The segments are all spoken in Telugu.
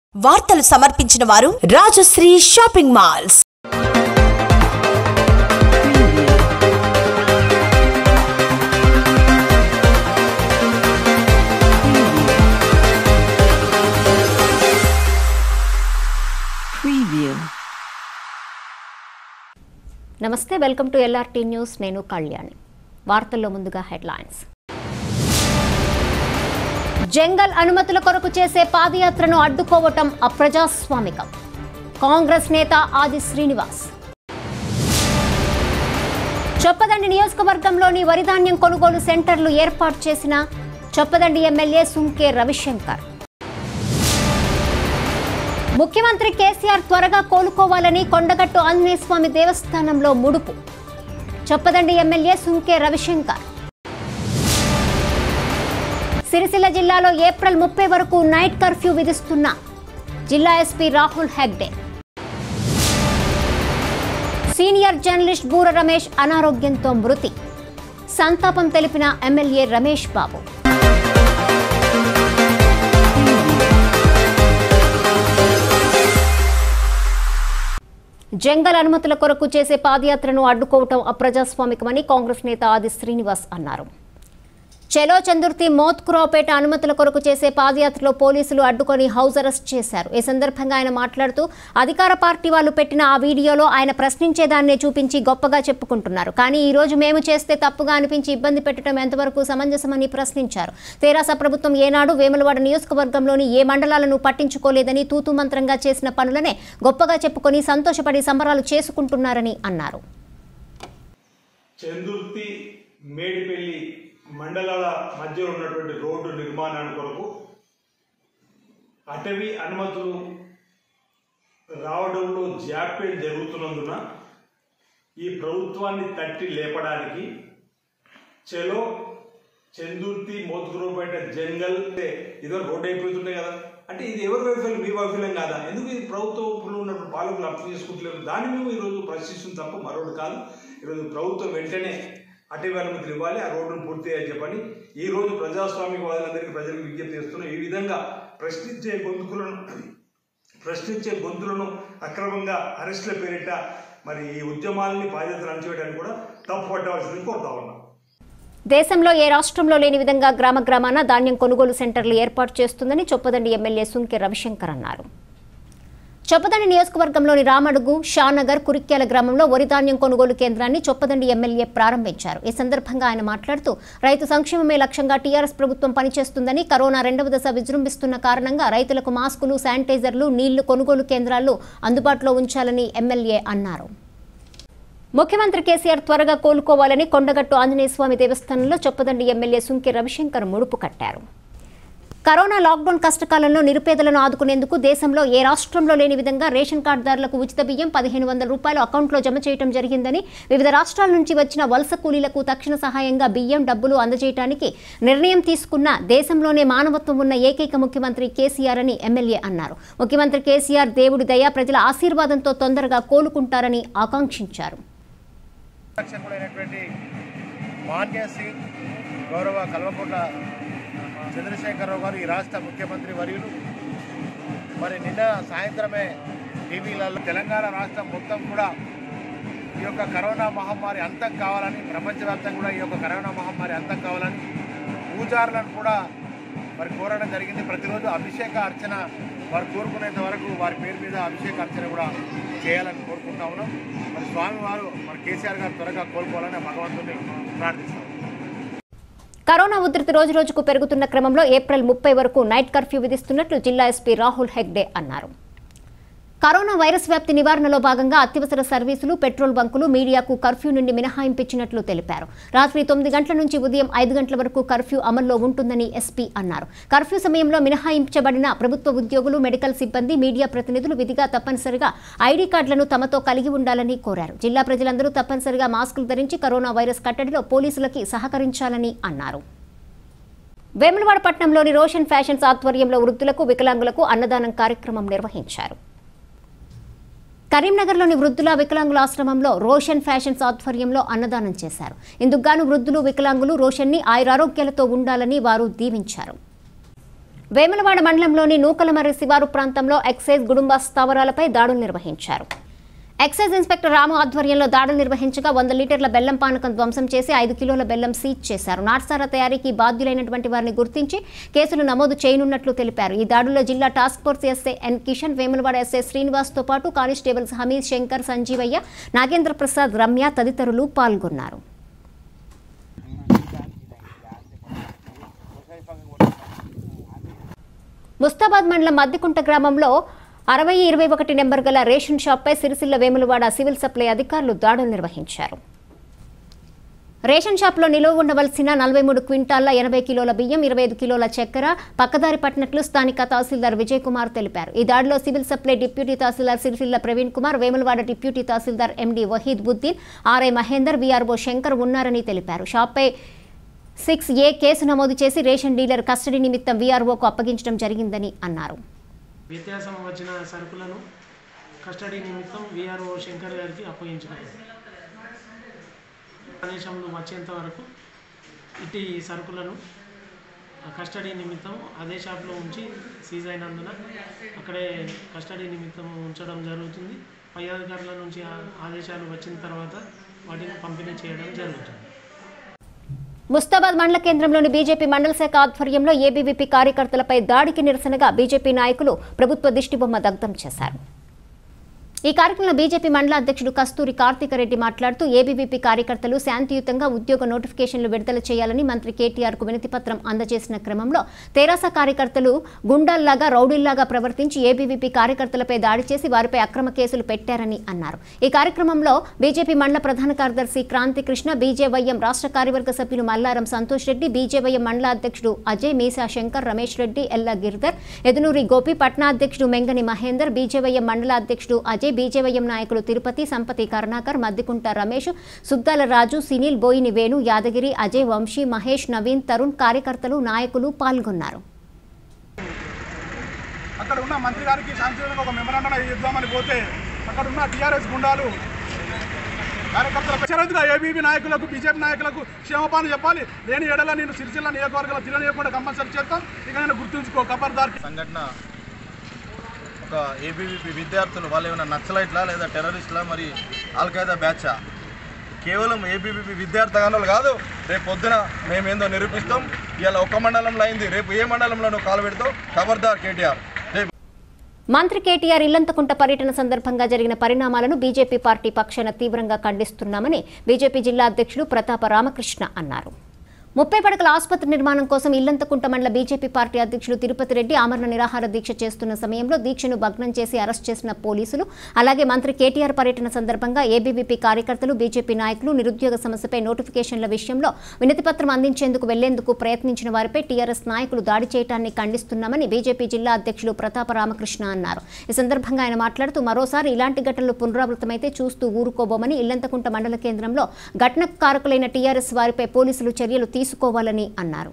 వార్తలు సమర్పించిన వారు రాజశ్రీ షాపింగ్ మాల్స్ Preview. నమస్తే వెల్కమ్ టు ఎల్ఆర్టీ న్యూస్ నేను కళ్యాణి వార్తల్లో ముందుగా హెడ్లైన్స్ జంగల్ అనుమతుల కొరకు చేసే పాదయాత్రను అడ్డుకోవటం అప్రజాస్వామికం కాంగ్రెస్ నేత ఆది శ్రీనివాస్ చొప్పదండి నియోజకవర్గంలోని వరిధాన్యం కొనుగోలు సెంటర్లు ఏర్పాటు చేసిన చొప్పదండి ఎమ్మెల్యే సుంకే రవిశంకర్ ముఖ్యమంత్రి కేసీఆర్ త్వరగా కోలుకోవాలని కొండగట్టు ఆంజనేయ స్వామి దేవస్థానంలో ముడుపు చొప్పదండి ఎమ్మెల్యే సుంకే రవిశంకర్ సిరిసిల్ల జిల్లాలో ఏప్రిల్ ముప్పై వరకు నైట్ కర్ఫ్యూ విధిస్తున్న జిల్లా SP Rahul Hegde senior journalist Bura Ramesh అనారోగ్యంతో మృతి సంతాపం తెలిపిన ఎమ్మెల్యే రమేష్ బాబు జంగల్ అనుమతుల కొరకు చేసే పాదయాత్రను అడ్డుకోవటం అప్రజాస్వామికమని కాంగ్రెస్ నేత ఆది శ్రీనివాస్ అన్నారు చెలో చందుర్తి మోత్కురావుపేట అనుమతుల కొరకు చేసే పాదయాత్రలో పోలీసులు అడ్డుకొని హౌస్ అరెస్ట్ చేశారు ఈ సందర్భంగా ఆయన మాట్లాడుతూ అధికార పార్టీ వాళ్ళు పెట్టిన ఆ వీడియోలో ఆయన ప్రశ్నించేదాన్నే చూపించి గొప్పగా చెప్పుకుంటున్నారు కానీ ఈ రోజు మేము చేస్తే తప్పుగా అనిపించి ఇబ్బంది పెట్టడం ఎంతవరకు సమంజసమని ప్రశ్నించారు తెరాస ప్రభుత్వం ఏనాడు వేములవాడ నియోజకవర్గంలోని ఏ మండలాలను పట్టించుకోలేదని తూతు మంత్రంగా చేసిన పనులనే గొప్పగా చెప్పుకొని సంతోషపడి సంబరాలు చేసుకుంటున్నారని అన్నారు చందుర్తి మేడిపల్లి మండలాల మధ్యలో ఉన్నటువంటి రోడ్డు నిర్మాణానికి కొరకు అటవీ అనుమతులు రావడంలో జాప్యం జరుగుతున్నందున ఈ ప్రభుత్వాన్ని తట్టి లేపడానికి చెలో చందుర్తి మోత్కురోపేట జంగల్ అంటే ఇదో రోడ్ అయిపోతుండే కదా అంటే ఇది ఎవరి వైఫల్యం మీ వైఫల్యం కాదా ఎందుకు ఇది ప్రభుత్వంలో ఉన్నటువంటి పాలకులు అర్థం చేసుకుంటలేరు దాన్ని మేము ఈరోజు ప్రశ్నిస్తుంది తప్ప మరొకటి కాదు ఈరోజు ప్రభుత్వం వెంటనే అటవీ అనుమతులు ఇవ్వాలి ఆ రోడ్డును పూర్తి చేయాలని చెప్పని ఈ రోజు ప్రజాస్వామిక వాదులందరికీ ప్రజలకు విజ్ఞప్తి చేస్తున్నాం ఈ విధంగా ప్రశ్నించే గొంతుకులను ప్రశ్నించే గొంతులను అక్రమంగా అరెస్టుల పేరిట మరి ఈ ఉద్యమాలని బాధ్యతలు అణచివేయడానికి కూడా తప్పు పట్టవలసింది కోరుతా ఉన్నాం దేశంలో ఏ రాష్ట్రంలో లేని విధంగా గ్రామ గ్రామాన ధాన్యం కొనుగోలు సెంటర్లు ఏర్పాటు చేస్తుందని చొప్పదండి ఎమ్మెల్యే సుంకె రవిశంకర్ అన్నారు చొప్పదండి నియోజకవర్గంలోని రామడుగు షానగర్ కురిక్యాల గ్రామంలో వరి ధాన్యం కొనుగోలు కేంద్రాన్ని చొప్పదండి ఎమ్మెల్యే ప్రారంభించారు ఈ సందర్భంగా ఆయన మాట్లాడుతూ రైతు సంక్షేమమే లక్ష్యంగా టీఆర్ఎస్ ప్రభుత్వం పనిచేస్తుందని కరోనా రెండవ దశ విజృంభిస్తున్న కారణంగా రైతులకు మాస్కులు శానిటైజర్లు నీళ్లు కొనుగోలు కేంద్రాలు అందుబాటులో ఉంచాలని ఎమ్మెల్యే అన్నారు ముఖ్యమంత్రి కేసీఆర్ త్వరగా కోలుకోవాలని కొండగట్టు ఆంజనేయ స్వామి దేవస్థానంలో చొప్పదండి ఎమ్మెల్యే సుంకె రవిశంకర్ ముడుపు కట్టారు కరోనా లాక్డౌన్ కష్టకాలంలో నిరుపేదలను ఆదుకునేందుకు దేశంలో ఏ రాష్ట్రంలో లేని విధంగా రేషన్ కార్డుదారులకు ఉచిత బియ్యం పదిహేను వందల రూపాయలు అకౌంట్లో జమ చేయడం జరిగిందని వివిధ రాష్ట్రాల నుంచి వచ్చిన వలస కూలీలకు తక్షణ సహాయంగా బియ్యం డబ్బులు అందజేయడానికి నిర్ణయం తీసుకున్న దేశంలోనే మానవత్వం ఉన్న ఏకైక ముఖ్యమంత్రి కేసీఆర్ అని ఎమ్మెల్యే అన్నారు ముఖ్యమంత్రి కేసీఆర్ దేవుడి దయ ప్రజల ఆశీర్వాదంతో తొందరగా కోలుకుంటారని ఆకాంక్షించారు రక్షకుడైనటువంటి మాన్యశ్రీ గౌరవ కల్వకుంట్ల చంద్రశేఖరరావు గారు ఈ రాష్ట్ర ముఖ్యమంత్రి వర్యులు మరి నిన్న సాయంత్రమే టీవీలలో తెలంగాణ రాష్ట్రం మొత్తం కూడా ఈ యొక్క కరోనా మహమ్మారి అంతం కావాలని ప్రపంచవ్యాప్తంగా కూడా ఈ యొక్క కరోనా మహమ్మారి అంతం కావాలని పూజారులను కూడా మరి కోరడం జరిగింది ప్రతిరోజు అభిషేక అర్చన వారు కోరుకునేంత వరకు వారి పేరు మీద అభిషేక అర్చన కూడా చేయాలని కోరుకుంటా ఉన్నాం మరి స్వామివారు మరి కేసీఆర్ గారు త్వరగా కోలుకోవాలని భగవంతుని ప్రార్థిస్తాం కరోనా ఉధృతి రోజు రోజుకు పెరుగుతున్న క్రమంలో ఏప్రిల్ ముప్పై వరకు నైట్ కర్ఫ్యూ విధిస్తున్నట్లు జిల్లా ఎస్పీ రాహుల్ హెగ్డే అన్నారు కరోనా వైరస్ వ్యాప్తి నివారణలో భాగంగా అత్యవసర సర్వీసులు పెట్రోల్ బంకులు మీడియాకు కర్ఫ్యూ నుండి మినహాయింపించినట్లు తెలిపారు రాత్రి తొమ్మిది గంటల నుంచి ఉదయం ఐదు గంటల వరకు కర్ఫ్యూ అమల్లో ఉంటుందని ఎస్పీ అన్నారు కర్ఫ్యూ సమయంలో మినహాయించబడిన ప్రభుత్వ ఉద్యోగులు మెడికల్ సిబ్బంది మీడియా ప్రతినిధులు విధిగా తప్పనిసరిగా ఐడీ కార్డులను తమతో కలిగి ఉండాలని కోరారు జిల్లా ప్రజలందరూ తప్పనిసరిగా మాస్కులు ధరించి కరోనా వైరస్ కట్టడిలో పోలీసులకి సహకరించాలని అన్నారు వేములవాడ పట్టణంలోని రోషన్ ఫ్యాషన్స్ ఆధ్వర్యంలో వృద్ధులకు వికలాంగులకు అన్నదానం కార్యక్రమం నిర్వహించారు కరీంనగర్లోని వృద్ధుల వికలాంగుల ఆశ్రమంలో రోషన్ ఫ్యాషన్స్ ఆధ్వర్యంలో అన్నదానం చేశారు ఇందుకు గాను వృద్ధులు వికలాంగులు రోషన్ని ఆయురారోగ్యాలతో ఉండాలని వారు దీవించారు వేములవాడ మండలంలోని నూకలమర్రి శివారు ప్రాంతంలో ఎక్సైజ్ గుడుంబ స్థావరాలపై దాడులు నిర్వహించారు ఎక్సైజ్ ఇన్స్పెక్టర్ రాము ఆధ్వర్యంలో దాడులు నిర్వహించగా వంద లీటర్ల బెల్లం పానకం ధ్వంసం చేసి ఐదు కిలోల బెల్లం సీజ్ చేశారు నాటుసారా తయారీకి బాధ్యులైనటువంటి వారిని గుర్తించి కేసులు నమోదు చేయనున్నట్లు తెలిపారు ఈ దాడుల్లో జిల్లా task force SI N Kishan Vemulawada SI శ్రీనివాస్తో పాటు కానిస్టేబుల్స్ హమీద్ శంకర్ సంజీవయ్య నాగేంద్ర ప్రసాద్ రమ్య తదితరులు పాల్గొన్నారు ముస్తాబాద్ మండలం మద్దికుంట గ్రామంలో అరవై ఇరవై ఒకటి నెంబర్ గల రేషన్ షాప్పై సిరిసిల్ల వేములవాడ సివిల్ సప్లై అధికారులు దాడులు నిర్వహించారు రేషన్ షాప్లో నిలువ ఉండవలసిన నలభై మూడు క్వింటాళ్ల ఎనభై కిలోల బియ్యం ఇరవై ఐదు కిలోల చక్కెర పక్కదారి పట్టినట్లు స్థానిక తహసీల్దార్ విజయ్ కుమార్ తెలిపారు ఈ దాడిలో civil supply deputy tahsildar Sircilla Praveen Kumar Vemulawada deputy tahsildar MD Waheed Buddin RI Mahender VRO Shankar ఉన్నారని తెలిపారు షాప్పై సిక్స్ ఏ కేసు నమోదు చేసి రేషన్ డీలర్ కస్టడీ నిమిత్తం వీఆర్ఓకు అప్పగించడం జరిగిందని అన్నారు వ్యత్యాసం వచ్చిన సరుకులను కస్టడీ నిమిత్తం విఆర్ఓ శంకర్ గారికి అప్పగించినారు ఆదేశంలో వచ్చేంత వరకు ఇట్టి సరుకులను ఆ కస్టడీ నిమిత్తం అదే షాప్లో ఉంచి సీజ్ అయినందున అక్కడే కస్టడీ నిమిత్తం ఉంచడం జరుగుతుంది పై అధికారుల నుంచి ఆ ఆదేశాలు వచ్చిన తర్వాత వాటిని పంపిణీ చేయడం జరుగుతుంది ముస్తాబాద్ మండల కేంద్రంలోని బీజేపీ మండల శాఖ ఆధ్వర్యంలో ఏబీవీపీ కార్యకర్తలపై దాడికి నిరసనగా బీజేపీ నాయకులు ప్రభుత్వ దిష్టిబొమ్మ దగ్ధం చేశారు ఈ కార్యక్రమంలో బీజేపీ మండల అధ్యక్షుడు కస్తూరి కార్తీక రెడ్డి మాట్లాడుతూ ఏబీవీపీ కార్యకర్తలు శాంతియుతంగా ఉద్యోగ నోటిఫికేషన్లు విడుదల చేయాలని మంత్రి కేటీఆర్ కు వినతిపత్రం అందజేసిన క్రమంలో తెరాస కార్యకర్తలు గుండాల్లాగా రౌడీల్లాగా ప్రవర్తించి ఏబీవీపీ కార్యకర్తలపై దాడి చేసి వారిపై అక్రమ కేసులు పెట్టారని అన్నారు ఈ కార్యక్రమంలో బీజేపీ మండల ప్రధాన కార్యదర్శి క్రాంతి కృష్ణ బీజేవైఎం రాష్ట్ర కార్యవర్గ సభ్యులు మల్లారం సంతోష్ రెడ్డి బీజేవైఎం మండల అధ్యక్షుడు అజయ్ మీసా శంకర్ రమేష్ రెడ్డి ఎల్లా గిరిధర్ ఎదునూరి గోపి పట్నా అధ్యక్షుడు మెంగని మహేందర్ బీజేవైఎం మండల అధ్యక్షుడు అజయ్ బీజేవైఎం నాయకులు తిరుపతి సంపతి కరుణాకర్ మద్దికుంట రమేష్ సుద్దాల రాజు సినిల్ బోయిని వేణు యాదగిరి అజయ్ వంశీ మహేష్ నవీన్ తరుణ్ కార్యకర్తలు నాయకులు పాల్గొన్నారు అక్కడ ఉన్న మంత్రి గారికి శాంతియుతంగా ఒక మెమరాండం ఇద్దామని పోతే అక్కడ ఉన్న టీఆర్ఎస్ గుండాలు కార్యకర్తలకు చరతుగా ఏబీపీ నాయకులకు బీజేపీ నాయకులకు క్షేమపాలు చెప్పాలి లేని ఎడల నేను సిరిసిల్ల నియోజకవర్గాల తిరగనీయకుండా కంపల్సరీ చేస్తాం ఇక నేను గుర్తుంచుకో ఖబర్దార్ సంఘటన ఒక ఏబీవీపీ విద్యార్థులు వాళ్ళు ఏమైనా నక్సలైట్లా లేదా టెర్రరిస్ట్లా మరి అల్ఖైదా బ్యాచా కేవలం ఏబీవీపీ విద్యార్థి కాదు రేపు పొద్దున మేమేందో నిరూపిస్తాం ఇవాళ ఒక్క మండలంలో అయింది రేపు ఏ మండలంలో నువ్వు కాలు పెడతావు ఖబర్దార్ కేటీఆర్ రేపు మంత్రి కేటీఆర్ ఇల్లంతకుంట పర్యటన సందర్భంగా జరిగిన పరిణామాలను బీజేపీ పార్టీ పక్షాన తీవ్రంగా ఖండిస్తున్నామని బీజేపీ జిల్లా అధ్యక్షుడు ప్రతాప రామకృష్ణ అన్నారు ముప్పై పడకల ఆసుపత్రి నిర్మాణం కోసం ఇల్లంతకుంట మండల బీజేపీ పార్టీ అధ్యక్షులు తిరుపతి రెడ్డి ఆమరణ నిరాహార దీక్ష చేస్తున్న సమయంలో దీక్షను భగ్నం చేసి అరెస్ట్ చేసిన పోలీసులు అలాగే మంత్రి కేటీఆర్ పర్యటన సందర్భంగా ఏబీవీపీ కార్యకర్తలు బీజేపీ నాయకులు నిరుద్యోగ సమస్యపై నోటిఫికేషన్ల విషయంలో వినతిపత్రం అందించేందుకు వెళ్లేందుకు ప్రయత్నించిన వారిపై టీఆర్ఎస్ నాయకులు దాడి చేయడాన్ని ఖండిస్తున్నామని బీజేపీ జిల్లా అధ్యక్షులు ప్రతాప రామకృష్ణ అన్నారు ఈ సందర్భంగా ఆయన మాట్లాడుతూ మరోసారి ఇలాంటి ఘటనలు పునరావృతమైతే చూస్తూ ఊరుకోబోమని ఇల్లంతకుంట మండల కేంద్రంలో ఘటన కారకులైన టీఆర్ఎస్ వారిపై పోలీసులు చర్యలు తీసుకోవాలని అన్నారు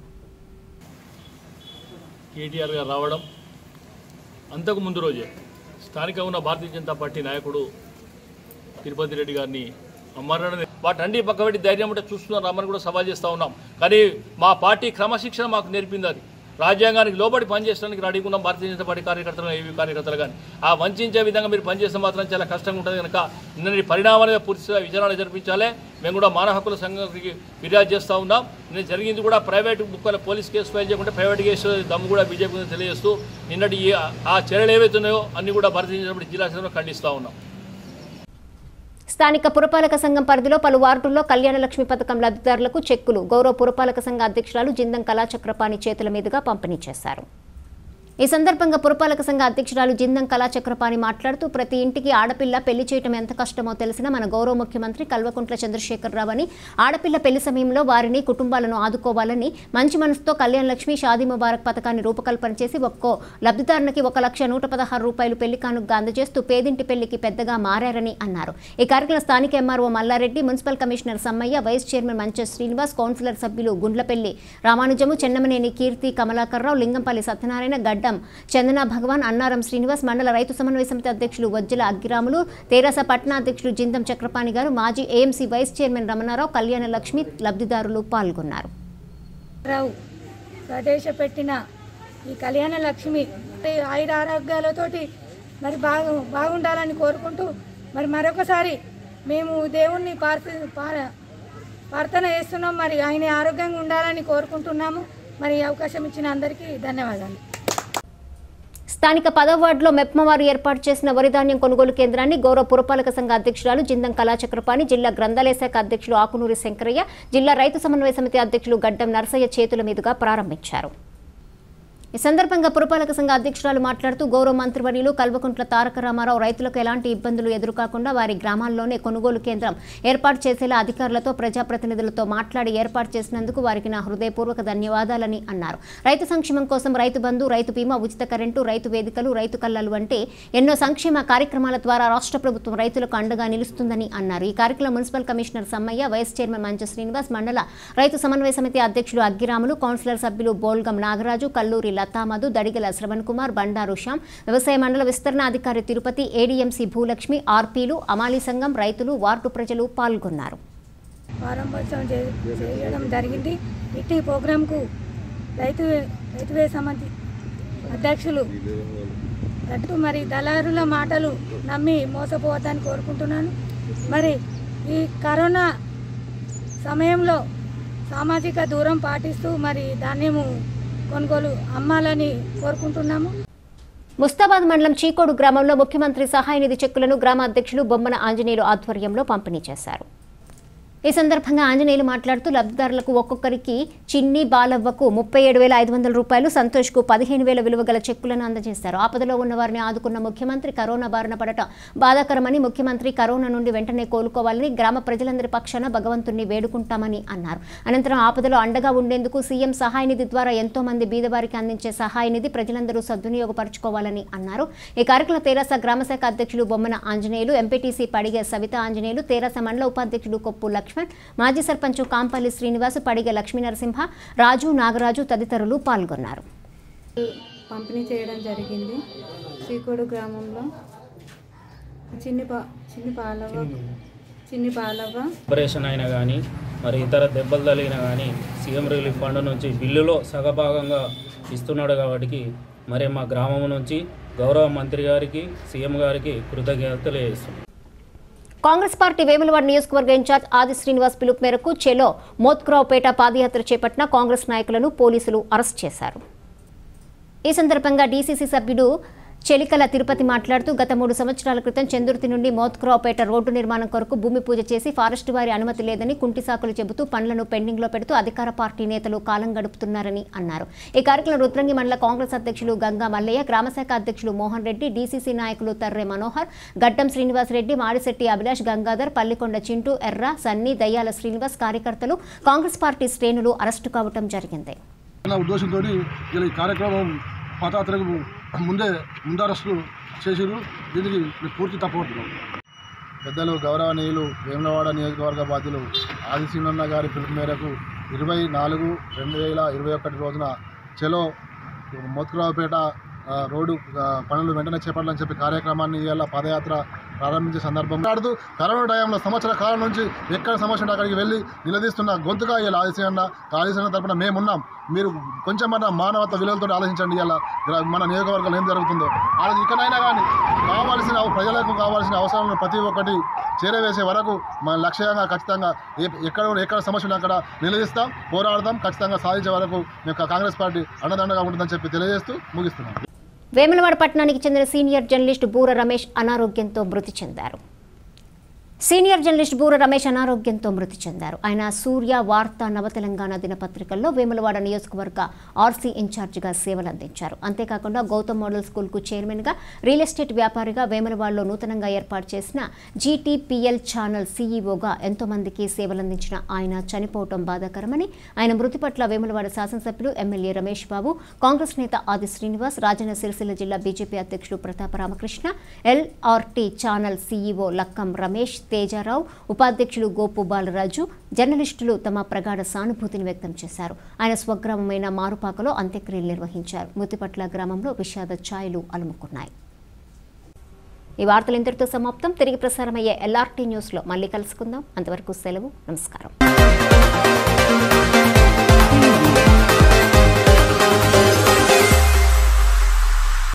కేటీఆర్ గారు రావడం అంతకు ముందు రోజే స్థానిక ఉన్న భారతీయ జనతా పార్టీ నాయకుడు తిరుపతి రెడ్డి గారిని అమ్మారని వాటండి పక్కబెట్టి ధైర్యం ఉంటే చూస్తున్నాం రమ్మని కూడా సవాల్ చేస్తూ ఉన్నాం కానీ మా పార్టీ క్రమశిక్షణ మాకు నేర్పింది అది రాజ్యాంగానికి లోబడి పనిచేయడానికి రెడీగా ఉన్నాం భారతీయ జనతా పార్టీ కార్యకర్తలు ఏవి కార్యకర్తలు కానీ ఆ వంచే విధంగా మీరు పనిచేస్తే మాత్రం చాలా కష్టంగా ఉంటుంది కనుక నిన్న పరిణామాల పూర్తిగా విచారణ జరిపించాలి మేము కూడా మానవ హక్కుల సంఘానికి ఫిర్యాదు చేస్తూ ఉన్నాం నిన్న జరిగింది కూడా ప్రైవేట్ బుక్కల పోలీస్ కేసు ఫైల్ చేయకుండా ప్రైవేట్ కేసు దమ్ము కూడా బీజేపీ తెలియజేస్తూ నిన్నటి ఈ- ఆ చర్యలు ఏవైతున్నాయో అన్ని కూడా భారతీయ జనతా పార్టీ జిల్లా సంఘంలో ఖండిస్తూ ఉన్నాం స్థానిక పురపాలక సంఘం పరిధిలో పలు వార్డుల్లో కళ్యాణ లక్ష్మి పథకం లబ్ధిదారులకు చెక్కులు గౌరవ పురపాలక సంఘ అధ్యక్షురాలు జిందం కళాచక్రపాణి చేతుల మీదుగా పంపిణీ చేశారు ఈ సందర్భంగా పురపాలక సంఘ అధ్యక్షురాలు జిందం కళాచక్రపాణి మాట్లాడుతూ ప్రతి ఇంటికి ఆడపిల్ల పెళ్లి చేయటం ఎంత కష్టమో తెలిసిన మన గౌరవ ముఖ్యమంత్రి కల్వకుంట్ల చంద్రశేఖరరావు అని ఆడపిల్ల పెళ్లి సమయంలో వారిని కుటుంబాలను ఆదుకోవాలని మంచి మనసుతో కళ్యాణ లక్ష్మి షాదీ ముబారక్ పథకాన్ని రూపకల్పన చేసి ఒక్కో లబ్ధిదారునికి ఒక లక్ష నూట పదహారు రూపాయలు పెళ్లి కానుకగా అందజేస్తూ పేదింటి పెళ్లికి పెద్దగా మారారని అన్నారు ఈ కార్యక్రమం స్థానిక MRO Malla Reddy municipal commissioner Sammaiah vice chairman Mancha Srinivas councillor సభ్యులు గుండ్లపల్లి రామానుజము చెన్నమనేని కీర్తి కమలాకర్రావు లింగంపల్లి సత్యనారాయణ గడ్డం చందన భగవాన్ అన్నారం శ్రీనివాస్ మండల రైతు సమన్వయ సమితి అధ్యక్షులు వజ్జల అగ్గిరాములు తెరాస పట్న అధ్యక్షులు జిందం చక్రపాణి గారు మాజీ ఏఎంసీ వైస్ చైర్మన్ రమణారావు కళ్యాణ లక్ష్మి లబ్ధిదారులు పాల్గొన్నారు రావు ప్రవేశపెట్టిన ఈ కళ్యాణ లక్ష్మి ఆయుర ఆరోగ్యాలతోటి మరి బాగు బాగుండాలని కోరుకుంటూ మరి మరొకసారి మేము దేవుణ్ణి ప్రార్థ పా- ప్రార్థన చేస్తున్నాం మరి ఆయన ఆరోగ్యంగా ఉండాలని కోరుకుంటున్నాము మరి ఈ అవకాశం ఇచ్చిన అందరికీ ధన్యవాదాలు స్థానిక పదవ వార్డులో మెప్మవారు ఏర్పాటు చేసిన వరి ధాన్యం కొనుగోలు కేంద్రాన్ని గౌరవ పురపాలక సంఘ అధ్యక్షురాలు జిందం కళాచక్రపాణి జిల్లా గ్రంథాలయ శాఖ అధ్యక్షులు ఆకునూరి శంకరయ్య జిల్లా రైతు సమన్వయ సమితి అధ్యక్షులు గడ్డం నరసయ్య చేతుల మీదుగా ప్రారంభించారు ఈ సందర్భంగా పురపాలక సంఘ అధ్యక్షురాలు మాట్లాడుతూ గౌరవ మంత్రివర్యులు కల్వకుంట్ల తారక రామారావు రైతులకు ఎలాంటి ఇబ్బందులు ఎదురుకాకుండా వారి గ్రామాల్లోనే కొనుగోలు కేంద్రం ఏర్పాటు చేసేలా అధికారులతో ప్రజాప్రతినిధులతో మాట్లాడి ఏర్పాటు చేసినందుకు వారికి నా హృదయపూర్వక ధన్యవాదాలని అన్నారు రైతు సంక్షేమం కోసం రైతు బంధు రైతు బీమా ఉచిత కరెంటు రైతు వేదికలు రైతు కళ్ళలు వంటి ఎన్నో సంక్షేమ కార్యక్రమాల ద్వారా రాష్ట్ర ప్రభుత్వం రైతులకు అండగా నిలుస్తుందని అన్నారు ఈ కార్యక్రమం municipal commissioner Sammaiah vice chairman Mancha Srinivas మండల రైతు సమన్వయ సమితి అధ్యక్షులు అగ్గిరాములు కౌన్సిలర్ సభ్యులు బోల్గం నాగరాజు కల్లూరి లతామధు దడిగల శ్రవణ్ కుమార్ బండారు శ్యామ్ వ్యవసాయ మండల విస్తరణ అధికారి తిరుపతి ఏడీఎంసీ భూలక్ష్మి ఆర్పీలు అమాలీ సంఘం రైతులు వార్డు ప్రజలు పాల్గొన్నారు ప్రారంభోత్సవం చే- చేయడం జరిగింది ఇట్టి ప్రోగ్రాంకు రైతు రైతువే సమితి అధ్యక్షులు అటు మరి దళారుల మాటలు నమ్మి మోసపోవద్దని కోరుకుంటున్నాను మరి ఈ కరోనా సమయంలో సామాజిక దూరం పాటిస్తూ మరి ధాన్యము కొనుగోలు అమ్మాలని కోరుకుంటున్నాము ముస్తాబాద్ మండలం చీకోడు గ్రామంలో ముఖ్యమంత్రి సహాయ నిధి చెక్కులను గ్రామ అధ్యక్షులు బొమ్మన ఆంజనేయులు ఆధ్వర్యంలో పంపిణీ చేశారు ఈ సందర్భంగా ఆంజనేయులు మాట్లాడుతూ లబ్ధిదారులకు ఒక్కొక్కరికి చిన్ని బాలవ్వకు ముప్పై ఏడు వేల ఐదు వందల రూపాయలు సంతోష్కు పదిహేను వేల విలువ గల చెక్కులను అందజేశారు ఆపదలో ఉన్న వారిని ఆదుకున్న ముఖ్యమంత్రి కరోనా బారిన పడటం బాధాకరమని ముఖ్యమంత్రి కరోనా నుండి వెంటనే కోలుకోవాలని గ్రామ ప్రజలందరి పక్షాన భగవంతుణ్ణి వేడుకుంటామని అన్నారు అనంతరం ఆపదలో అండగా ఉండేందుకు సీఎం సహాయ నిధి ద్వారా ఎంతో మంది బీదవారికి అందించే సహాయ నిధి ప్రజలందరూ సద్వినియోగపరచుకోవాలని అన్నారు ఈ కార్యక్రమంలో తెరాస గ్రామశాఖ అధ్యక్షులు బొమ్మన ఆంజనేయులు ఎంపీటీసీ పడిగ సవిత ఆంజనేయులు తెరాస మండల ఉపాధ్యక్షుడు కొప్పు లక్ష్మణ్ మాజీ సర్పంచ్ కాంపల్లి శ్రీనివాస్ పడిగ లక్ష్మీ నరసింహ రాజు నాగరాజు తదితరులు పాల్గొన్నారు పంపిణీ చేయడం జరిగింది శ్రీకోడు గ్రామంలో చిన్ని పా చిన్ని పాలవ చిన్ని పాలవ ఆపరేషన్ అయినా కానీ మరి ఇతర దెబ్బలు తగిలినా కానీ సీఎం రిలీఫ్ ఫండ్ నుంచి బిల్లులో సగభాగంగా ఇస్తున్నాడు కాబట్టి మరి మా గ్రామం నుంచి గౌరవ మంత్రి గారికి సీఎం గారికి కృతజ్ఞతలు తెలియజేస్తున్నాం కాంగ్రెస్ పార్టీ వేములవాడ నియోజకవర్గ ఇన్ఛార్జ్ ఆది శ్రీనివాస్ పిలుపు మేరకు చెలో మోత్కురావుపేట పాదయాత్ర చేపట్టిన కాంగ్రెస్ నాయకులను పోలీసులు అరెస్ట్ చేశారు ఈ సందర్భంగా డీసీసీ సభ్యుడు చెలికల తిరుపతి మాట్లాడుతూ గత మూడు సంవత్సరాల క్రితం చందుర్తి నుండి మోత్కురావుపేట రోడ్డు నిర్మాణం కొరకు భూమి పూజ చేసి ఫారెస్ట్ వారి అనుమతి లేదని కుంటి సాకులు చెబుతూ పనులను పెండింగ్లో పెడుతూ అధికార పార్టీ నేతలు కాలం గడుపుతున్నారని అన్నారు ఈ కార్యక్రమంలో రుద్రంగి మండల కాంగ్రెస్ అధ్యక్షులు గంగా మల్లయ్య గ్రామశాఖ అధ్యక్షులు మోహన్ రెడ్డి డీసీసీ నాయకులు తర్రె మనోహర్ గడ్డం శ్రీనివాస్ రెడ్డి మాడిశెట్టి అభిలాష్ గంగాధర్ పల్లికొండ చింటూ ఎర్ర సన్ని దయ్యాల శ్రీనివాస్ కార్యకర్తలు కాంగ్రెస్ పార్టీ శ్రేణులు అరెస్టు కావటం జరిగింది అన్న ఉద్దేశంతో ఇలా ఈ కార్యక్రమం పాదయాత్రకు ముందే ముందరస్తు చేసిరు దీనికి మేము పూర్తి తప్పబడుతున్నాం పెద్దలు గౌరవనీయులు వేములవాడ నియోజకవర్గ బాధ్యులు ఆదిశీనన్న గారి పిలుపు మేరకు ఇరవై నాలుగు రెండు వేల ఇరవై ఒకటి రోజున చెలో మోత్కురావుపేట ఆ, రోడ్డు ఆ, పనులు వెంటనే చేపట్టాలని చెప్పి కార్యక్రమాన్ని ఇవాళ పాదయాత్ర ప్రారంభించే సందర్భం మాట్లాడుతూ కరోనా టైంలో సంవత్సర కాలం నుంచి ఎక్కడ సమస్య ఉంటే అక్కడికి వెళ్ళి నిలదీస్తున్న గొంతుగా ఇవాళ ఆదిశీనన్న ఆదిశీనన్న తరపున మేమున్నాం మీరు కొంచెం మన మానవత్వ విలువలతో ఆలోచించండి ఇలా మన నియోజకవర్గంలో ఏం జరుగుతుందో అది ఇకనైనా కానీ కావాల్సిన ప్రజలకు కావాల్సిన అవసరాలను ప్రతి ఒక్కటి చేరవేసే వరకు మన లక్ష్యంగా ఖచ్చితంగా ఏ- ఎక్కడ ఎక్కడ సమస్య ఉన్నా అక్కడ నిలదీస్తాం పోరాడతాం ఖచ్చితంగా సాధించే వరకు మేము కాంగ్రెస్ పార్టీ అండదండగా ఉంటుందని చెప్పి తెలియజేస్తూ ముగిస్తున్నాం వేములవాడ పట్టణానికి చెందిన సీనియర్ జర్నలిస్ట్ బూర రమేష్ అనారోగ్యంతో మృతి చెందారు సీనియర్ జర్నలిస్ట్ బూర రమేష్ అనారోగ్యంతో మృతి చెందారు ఆయన సూర్య వార్త నవతెలంగాణ దినపత్రికల్లో వేములవాడ నియోజకవర్గ ఆర్సీ ఇన్ఛార్జిగా సేవలు అందించారు అంతేకాకుండా గౌతమ్ మోడల్ స్కూల్కు చైర్మన్గా రియల్ ఎస్టేట్ వ్యాపారిగా వేములవాడలో నూతనంగా ఏర్పాటు చేసిన జీటీపీఎల్ ఛానల్ సీఈఓగా ఎంతో మందికి సేవలందించిన ఆయన చనిపోవటం బాధాకరమని ఆయన మృతి పట్ల వేములవాడ శాసనసభ్యులు ఎమ్మెల్యే రమేష్ బాబు కాంగ్రెస్ నేత ఆది శ్రీనివాస్ రాజన్న సిరిసిల్ల జిల్లా బీజేపీ అధ్యక్షులు Prathapa Ramakrishna LRT channel CEO Lakkam Ramesh Teja Rao ఉపాధ్యక్షులు గోపు బాలరాజు జర్నలిస్టులు తమ ప్రగాఢ సానుభూతిని వ్యక్తం చేశారు ఆయన స్వగ్రామమైన మారుపాకలో అంత్యక్రియలు నిర్వహించారు మృతి పట్ల గ్రామంలో విషాద ఛాయలు అలుముకున్నాయి ఈ వార్తలు ఇంతటితో సమాప్తం తిరిగి ప్రసారమయ్యే ఎల్ఆర్టీ న్యూస్లో మళ్ళీ కలుసుకుందాం అంతవరకు సెలవు నమస్కారం